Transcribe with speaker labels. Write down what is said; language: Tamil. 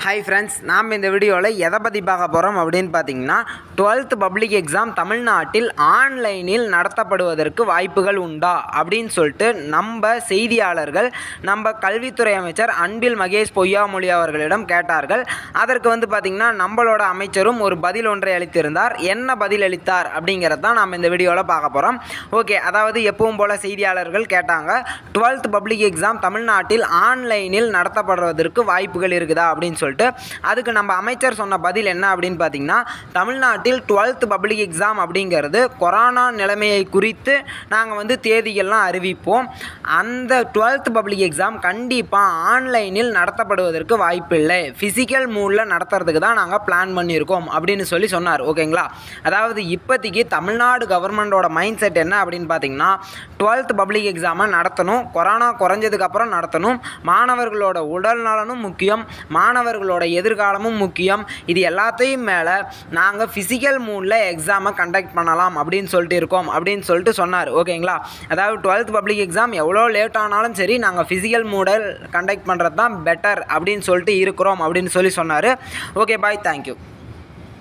Speaker 1: ஹாய் ஃப்ரெண்ட்ஸ் நாம் இந்த வீடியோவில் எதை பற்றி பார்க்க போகிறோம் அப்படின்னு பார்த்தீங்கன்னா டுவெல்த் பப்ளிக் எக்ஸாம் தமிழ்நாட்டில் ஆன்லைனில் நடத்தப்படுவதற்கு வாய்ப்புகள் உண்டா அப்படின்னு சொல்லிட்டு நம்ம செய்தியாளர்கள் நம்ம கல்வித்துறை அமைச்சர் அன்பில் மகேஷ் பொய்யாமொழி அவர்களிடம் கேட்டார்கள் அதற்கு வந்து பார்த்திங்கன்னா நம்மளோட அமைச்சரும் ஒரு பதில் ஒன்றை அளித்திருந்தார் என்ன பதில் அளித்தார் அப்படிங்கிறது தான் நாம் இந்த வீடியோவில் பார்க்க போகிறோம் ஓகே அதாவது எப்பவும் போல் செய்தியாளர்கள் கேட்டாங்க டுவெல்த் பப்ளிக் எக்ஸாம் தமிழ்நாட்டில் ஆன்லைனில் நடத்தப்படுவதற்கு வாய்ப்புகள் இருக்குதா அப்படின்னு சொல்லிட்டு அதுக்கு நம்ம அமைச்சர் சொன்ன பதில் என்ன அப்படின்னு பார்த்தீங்கன்னா தமிழ்நாட்டில் டுவெல்த் பப்ளிக் எக்ஸாம் அப்படிங்கிறது கொரோனா நிலைமையை குறித்து நாங்கள் வந்து தேதிகள்லாம் அறிவிப்போம் அந்த டுவெல்த் பப்ளிக் எக்ஸாம் கண்டிப்பாக ஆன்லைனில் நடத்தப்படுவதற்கு வாய்ப்பில்லை ஃபிசிக்கல் மூடில் நடத்துறதுக்கு தான் நாங்கள் பிளான் பண்ணியிருக்கோம் அப்படின்னு சொல்லி சொன்னார் ஓகேங்களா அதாவது இப்போதைக்கு தமிழ்நாடு கவர்மெண்டோட மைண்ட் செட் என்ன அப்படின்னு பார்த்தீங்கன்னா டுவெல்த் பப்ளிக் எக்ஸாமை நடத்தணும் கொரோனா குறைஞ்சதுக்கப்புறம் நடத்தணும் மாணவர்களோட உடல் நலனும் முக்கியம் மாணவர்களோட எதிர்காலமும் முக்கியம் இது எல்லாத்தையும் மேலே நாங்கள் ஃபிசிக்கல் மூடில் எக்ஸாமை கண்டக்ட் பண்ணலாம் அப்படின்னு சொல்லிட்டு இருக்கோம் அப்படின்னு சொல்லிட்டு சொன்னார் ஓகேங்களா அதாவது டுவெல்த் பப்ளிக் எக்ஸாம் எவ்வளோ லேட் ஆனாலும் சரி நாங்கள் ஃபிசிக்கல் மூடல் கண்டக்ட் பண்ணுறது தான் பெட்டர் அப்படின்னு சொல்லிட்டு இருக்கிறோம் அப்படின்னு சொல்லி சொன்னார் ஓகே பாய் தேங்க்யூ